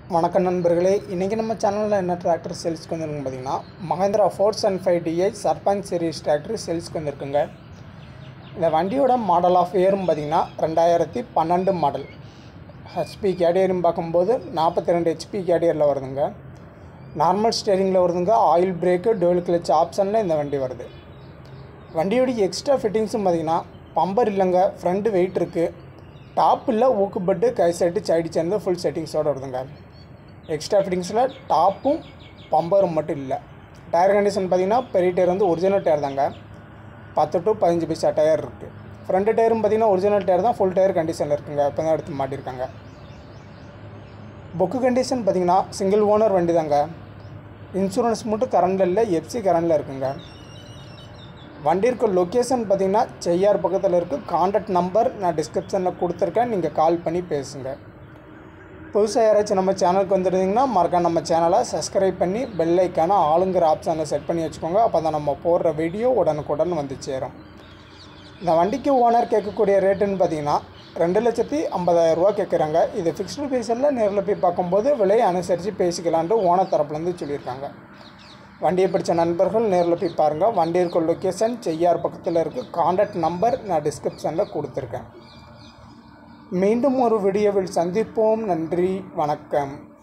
வணக்கம் நண்பர்களே இன்றைக்கி நம்ம சேனலில் என்ன டிராக்டர் சேல்ஸ்க்கு வந்துருக்குன்னு பார்த்தீங்கன்னா Mahindra four seven five DI Sarpanch series tractor சேல்ஸ்க்கு வந்திருக்குங்க இந்த வண்டியோட மாடல் ஆஃப் இயரும் பார்த்தீங்கன்னா ரெண்டாயிரத்தி பன்னெண்டு மாடல் ஹெச்பி கேடியரும் பார்க்கும்போது நாற்பத்தி ரெண்டு ஹெச்பி கேடியரில் வருதுங்க நார்மல் ஸ்டேரிங்கில் வருதுங்க ஆயில் பிரேக்கு டோல் கிளச் ஆப்ஷனில் இந்த வண்டி வருது வண்டியோடைய எக்ஸ்ட்ரா ஃபிட்டிங்ஸும் பார்த்தீங்கன்னா பம்பர் இல்லைங்க ஃப்ரண்ட் வெயிட் இருக்குது டாப் இல்லை ஊக்கு பட்டு கை செட்டு சைடு சேர்ந்து ஃபுல் செட்டிங்ஸோடு வருதுங்க எக்ஸ்ட்ரா ஃபிட்டிங்ஸில் டாப்பும் பம்பரும் மட்டும் இல்லை டயர் கண்டிஷன் பார்த்தீங்கன்னா பெரிய டயர் வந்து ஒரிஜினல் டயர் தாங்க பத்து டு பதினஞ்சு பைசா டயர் இருக்குது ஃப்ரண்ட் டயரும் பார்த்தீங்கன்னா ஒரிஜினல் டயர் தான் ஃபுல் டயர் கண்டிஷனில் இருக்குங்க இப்போ தான் எடுத்து மாட்டியிருக்காங்க புக்கு கண்டிஷன் பார்த்தீங்கன்னா சிங்கிள் ஓனர் வண்டி தாங்க இன்சூரன்ஸ் மட்டும் கரண்டில் இல்லை எஃப்சி கரண்டில் இருக்குங்க வண்டி இருக்க லொக்கேஷன் பார்த்தீங்கன்னா செய்யார் பக்கத்தில் இருக்குது காண்டாக்ட் நம்பர் நான் டிஸ்கிரிப்ஷனில் கொடுத்துருக்கேன் நீங்கள் கால் பண்ணி பேசுங்க புதுசாக யாராச்சும் நம்ம சேனலுக்கு வந்துருந்தீங்கன்னா மறக்காம நம்ம சேனலை சப்ஸ்கிரைப் பண்ணி பெல் ஐக்கான ஆளுங்கிற ஆப்ஷனை செட் பண்ணி வச்சுக்கோங்க அப்போ தான் நம்ம போடுற வீடியோ உடனுக்குடன் வந்து சேரும் இந்த வண்டிக்கு ஓனர் கேட்கக்கூடிய ரேட்டுன்னு பார்த்தீங்கன்னா ரெண்டு லட்சத்தி ஐம்பதாயிரம் ரூபா கேட்குறாங்க இது ஃபிக்ஸ்டு பைஸில் நேரில் போய் பார்க்கும்போது விலையை அனுசரித்து பேசிக்கலான்ட்டு ஓனர் தரப்புலேருந்து சொல்லியிருக்காங்க வண்டியை பிடிச்ச நண்பர்கள் நேரில் போய் பாருங்கள் வண்டி இருக்க லொக்கேஷன் செய்யார் பக்கத்தில் இருக்குது காண்டாக்ட் நம்பர் நான் டிஸ்கிரிப்ஷனில் கொடுத்துருக்கேன் மீண்டும் ஒரு வீடியோவில் சந்திப்போம் நன்றி வணக்கம்